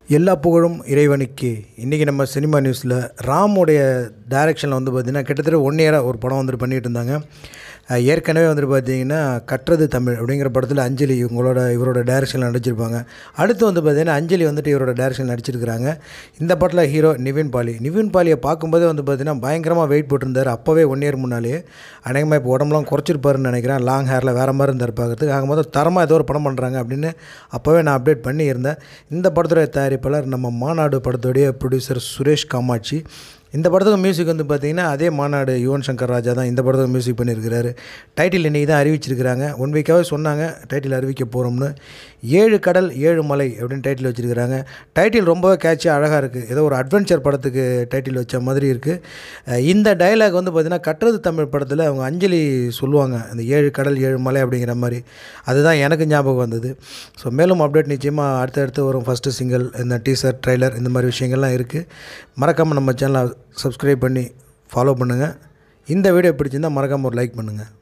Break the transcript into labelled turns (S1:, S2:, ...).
S1: எல்லா புகழும் இறைவனுக்கு இன்றைக்கி நம்ம சினிமா நியூஸில் ராமுடைய டைரக்ஷனில் வந்து பார்த்திங்கன்னா கிட்டத்தட்ட ஒன் இயராக ஒரு படம் வந்துட்டு பண்ணிகிட்டு இருந்தாங்க அஹ் ஏற்கனவே வந்துட்டு பார்த்தீங்கன்னா கற்றது தமிழ் அப்படிங்கிற படத்தில் அஞ்சலி இவங்களோட இவரோட டைரக்ஷனில் நடிச்சிருப்பாங்க அடுத்து வந்து பார்த்தீங்கன்னா அஞ்சலி வந்துட்டு இவரோட டைரக்ஷன் நடிச்சிருக்கிறாங்க இந்த படத்தில் ஹீரோ நிவின் பாலி நிவின் பாலியை பார்க்கும்போதே வந்து பார்த்தீங்கன்னா பயங்கரமாக வெயிட் போட்டிருந்தார் அப்போவே ஒன் இயர் முன்னாலேயே அநேகமாக இப்போ உடம்புலாம் குறைச்சிருப்பாருன்னு நினைக்கிறேன் லாங் ஹேரில் வேறு மாதிரி இருந்தார் பார்க்கறதுக்கு ஆகும்போது தரமாக ஏதோ ஒரு படம் பண்ணுறாங்க அப்படின்னு அப்போவே நான் அப்டேட் பண்ணியிருந்தேன் இந்த படத்துடைய தயாரிப்பாளர் நம்ம மாநாடு படத்துடைய ப்ரொடியூசர் சுரேஷ் காமாட்சி இந்த படத்துக்கு மியூசிக் வந்து பார்த்திங்கன்னா அதே மாநாடு யுவன் சங்கர் ராஜா தான் இந்த படத்துக்கு மியூசிக் பண்ணியிருக்கிறாரு டைட்டில் இன்றைக்கி தான் அறிவிச்சிருக்கிறாங்க ஒன் வீக்காகவே சொன்னாங்க டைட்டில் அறிவிக்க போகிறோம்னு ஏழு கடல் ஏழு மலை அப்படின்னு டைட்டில் வச்சுருக்கிறாங்க டைட்டில் ரொம்பவே கேட்சியாக அழகாக இருக்குது ஏதோ ஒரு அட்வென்ச்சர் படத்துக்கு டைட்டில் வச்ச மாதிரி இருக்குது இந்த டைலாக் வந்து பார்த்திங்கன்னா கட்டுறது தமிழ் படத்தில் அவங்க அஞ்சலி சொல்லுவாங்க அந்த ஏழு கடல் ஏழு மலை அப்படிங்கிற மாதிரி அதுதான் எனக்கு ஞாபகம் வந்தது ஸோ மேலும் அப்டேட் நிச்சயமாக அடுத்தடுத்து வரும் ஃபஸ்ட்டு சிங்கிள் இந்த டீசர் ட்ரைலர் இந்த மாதிரி விஷயங்கள்லாம் இருக்குது மறக்காமல் நம்ம சேனலை சப்ஸ்கிரைப் பண்ணி ஃபாலோ பண்ணுங்கள் இந்த வீடியோ பிடிச்சிருந்தால் மறக்காமல் ஒரு லைக் பண்ணுங்கள்